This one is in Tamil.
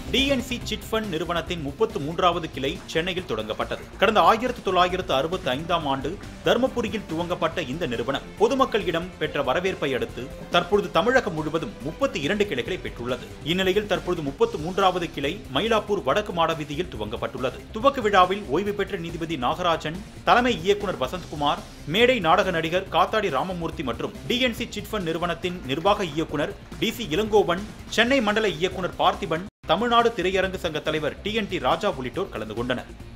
டிஎன்சி சிட் ஃபண்ட் நிறுவனத்தின் முப்பத்து மூன்றாவது கிளை சென்னையில் தொடங்கப்பட்டது கடந்த ஆயிரத்து தொள்ளாயிரத்து அறுபத்தி ஐந்தாம் ஆண்டு தருமபுரியில் துவங்கப்பட்ட இந்த நிறுவனம் பொதுமக்களிடம் பெற்ற வரவேற்பை அடுத்து தற்பொழுது தமிழகம் முழுவதும் முப்பத்தி இரண்டு கிளைகளை பெற்றுள்ளது இந்நிலையில் தற்பொழுது முப்பத்து மூன்றாவது கிளை மயிலாப்பூர் வடக்கு மாட வீதியில் துவங்கப்பட்டுள்ளது துவக்க விழாவில் ஓய்வு பெற்ற நீதிபதி நாகராஜன் தலைமை இயக்குனர் வசந்த்குமார் மேடை நாடக நடிகர் காத்தாடி ராமமூர்த்தி மற்றும் டிஎன்சி சிட்ஃபண்ட் நிறுவனத்தின் நிர்வாக இயக்குனர் டி சி இளங்கோவன் சென்னை மண்டல இயக்குனர் பார்த்திபன் தமிழ்நாடு திரையரங்கு சங்க தலைவர் டி என் டி ராஜா உள்ளிட்டோர் கலந்து கொண்டனர்